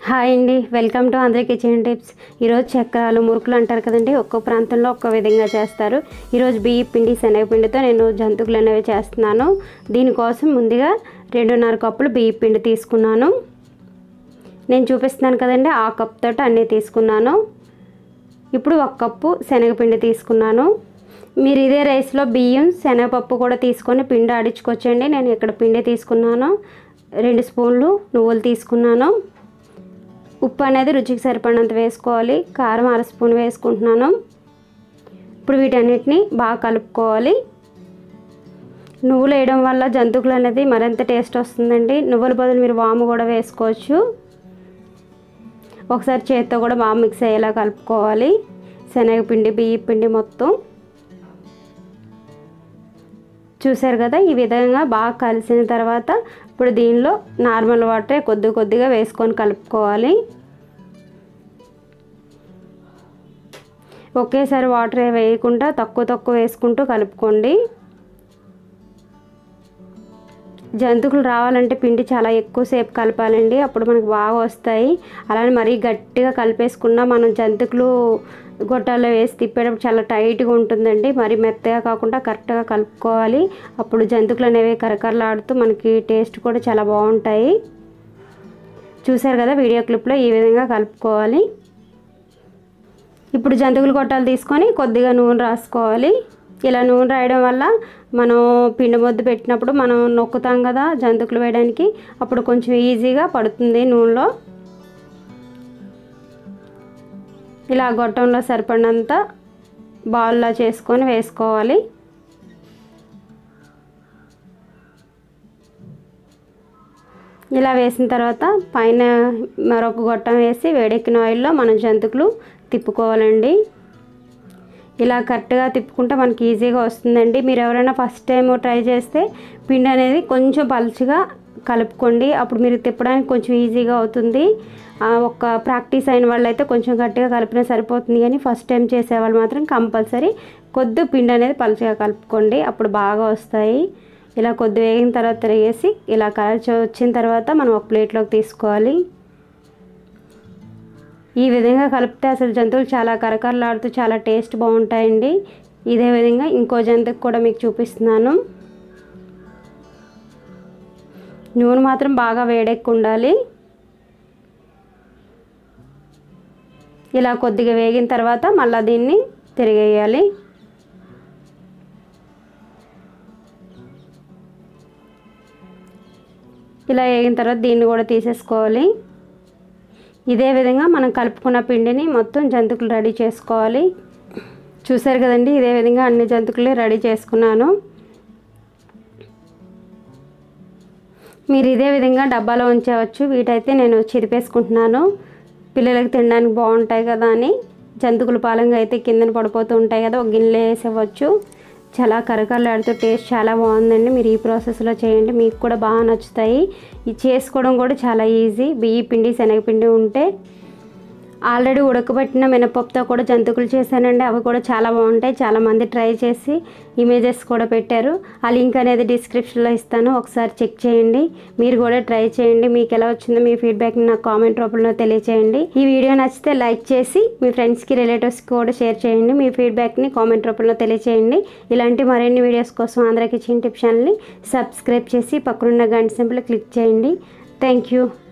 hi అండి welcome to Andhra kitchen tips ఈరోజు చక్రాలు మురుకులు అంటారు కదండి ఒక్కో ప్రాంతంలో ఒక్కో విధంగా చేస్తారు ఈరోజు బియ్య పిండి శనగపిండితో నేను జంతుకులు అనేవి చేస్తున్నాను దీనికోసం ముందుగా రెండున్నర కప్పులు బియ్య పిండి తీసుకున్నాను నేను చూపిస్తున్నాను కదండి ఆ కప్ తోటి అన్నీ తీసుకున్నాను ఇప్పుడు ఒక కప్పు శనగపిండి తీసుకున్నాను మీరు ఇదే రైస్లో బియ్యం శనగపప్పు కూడా తీసుకొని పిండి ఆడించుకొచ్చండి నేను ఇక్కడ పిండి తీసుకున్నాను రెండు స్పూన్లు నువ్వులు తీసుకున్నాను ఉప్పు అనేది రుచికి సరిపడినంత వేసుకోవాలి కారం అర స్పూన్ వేసుకుంటున్నాను ఇప్పుడు వీటన్నిటిని బాగా కలుపుకోవాలి నువ్వులు వేయడం వల్ల జంతుకులు అనేది మరింత టేస్ట్ వస్తుందండి నువ్వుల బదులు మీరు వాము కూడా వేసుకోవచ్చు ఒకసారి చేత్తో కూడా బాగా మిక్స్ అయ్యేలా కలుపుకోవాలి శనగపిండి బియ్య పిండి మొత్తం చూసారు కదా ఈ విధంగా బాగా కలిసిన తర్వాత ఇప్పుడు దీనిలో నార్మల్ వాటర్ కొద్ది కొద్దిగా వేసుకొని కలుపుకోవాలి ఒకేసారి వాటర్ వేయకుండా తక్కువ తక్కువ వేసుకుంటూ కలుపుకోండి జంతుకులు రావాలంటే పిండి చాలా ఎక్కువసేపు కలపాలండి అప్పుడు మనకు బాగా వస్తాయి అలానే మరీ గట్టిగా కలిపేసుకున్నా మనం జంతుకులు గొట్టాల్లో వేసి తిప్పేటప్పుడు చాలా టైట్గా ఉంటుందండి మరి మెత్తగా కాకుండా కరెక్ట్గా కలుపుకోవాలి అప్పుడు జంతుకులు అనేవి కరకరలాడుతూ మనకి టేస్ట్ కూడా చాలా బాగుంటాయి చూసారు కదా వీడియో క్లిప్లో ఈ విధంగా కలుపుకోవాలి ఇప్పుడు జంతుకులు గొట్టాలు తీసుకొని కొద్దిగా నూనె రాసుకోవాలి ఇలా నూనె రాయడం వల్ల మనం పిండి ముద్ద పెట్టినప్పుడు మనం నొక్కుతాం కదా జంతుకులు వేయడానికి అప్పుడు కొంచెం ఈజీగా పడుతుంది నూనెలో ఇలా గొట్టంలో సరిపడినంత బాల్లా చేసుకొని వేసుకోవాలి ఇలా వేసిన తర్వాత పైన మరొక గొట్టం వేసి వేడెక్కిన ఆయిల్లో మనం జంతుకులు తిప్పుకోవాలండి ఇలా కరెక్ట్గా తిప్పుకుంటే మనకి ఈజీగా వస్తుందండి మీరు ఎవరైనా ఫస్ట్ టైం ట్రై చేస్తే పిండి అనేది కొంచెం పలుచగా కలుపుకోండి అప్పుడు మీరు తిప్పడానికి కొంచెం ఈజీగా అవుతుంది ఒక ప్రాక్టీస్ అయిన వాళ్ళు అయితే కొంచెం గట్టిగా కలిపినా సరిపోతుంది కానీ ఫస్ట్ టైం చేసేవాళ్ళు మాత్రం కంపల్సరీ కొద్ది పిండి అనేది పలుచగా కలుపుకోండి అప్పుడు బాగా వస్తాయి ఇలా కొద్ది వేగిన తర్వాత తిరిగేసి ఇలా కలర్ వచ్చిన తర్వాత మనం ఒక ప్లేట్లోకి తీసుకోవాలి ఈ విధంగా కలిపితే అసలు జంతువులు చాలా కరకరలాడుతూ చాలా టేస్ట్ బాగుంటాయండి ఇదే విధంగా ఇంకో జంతువుకి కూడా మీకు చూపిస్తున్నాను నూనె మాత్రం బాగా వేడెక్కి ఉండాలి ఇలా కొద్దిగా వేగిన తర్వాత మళ్ళీ దీన్ని తిరిగేయాలి ఇలా వేగిన తర్వాత దీన్ని కూడా తీసేసుకోవాలి ఇదే విధంగా మనం కలుపుకున్న పిండిని మొత్తం జంతుకులు రెడీ చేసుకోవాలి చూసారు కదండి ఇదే విధంగా అన్ని జంతుకులు రెడీ చేసుకున్నాను మీరు ఇదే విధంగా డబ్బాలో ఉంచవచ్చు వీటైతే నేను చిరిపేసుకుంటున్నాను పిల్లలకి తినడానికి బాగుంటాయి కదా అని జంతుకుల పాలంగా అయితే కిందన పడిపోతూ ఉంటాయి కదా ఒక గిన్నెలో వేసేవచ్చు చాలా కరకరలాడుతూ టేస్ట్ చాలా బాగుందండి మీరు ఈ ప్రాసెస్లో చేయండి మీకు కూడా బాగా నచ్చుతాయి ఇది చేసుకోవడం కూడా చాలా ఈజీ బియ్య పిండి శనగపిండి ఉంటే ఆల్రెడీ ఉడకబెట్టిన మినపప్పుతో కూడా జంతుకులు చేశానండి అవి కూడా చాలా బాగుంటాయి చాలామంది ట్రై చేసి ఇమేజెస్ కూడా పెట్టారు ఆ లింక్ అనేది డిస్క్రిప్షన్లో ఇస్తాను ఒకసారి చెక్ చేయండి మీరు కూడా ట్రై చేయండి మీకు ఎలా వచ్చిందో మీ ఫీడ్బ్యాక్ని నాకు కామెంట్ రూపంలో తెలియచేయండి ఈ వీడియో నచ్చితే లైక్ చేసి మీ ఫ్రెండ్స్కి రిలేటివ్స్కి కూడా షేర్ చేయండి మీ ఫీడ్బ్యాక్ని కామెంట్ రూపంలో తెలియచేయండి ఇలాంటి మరిన్ని వీడియోస్ కోసం ఆంధ్ర కిచెన్ టిప్ ఛానల్ని సబ్స్క్రైబ్ చేసి పక్కనున్న గంట సింపుల్ క్లిక్ చేయండి థ్యాంక్ యూ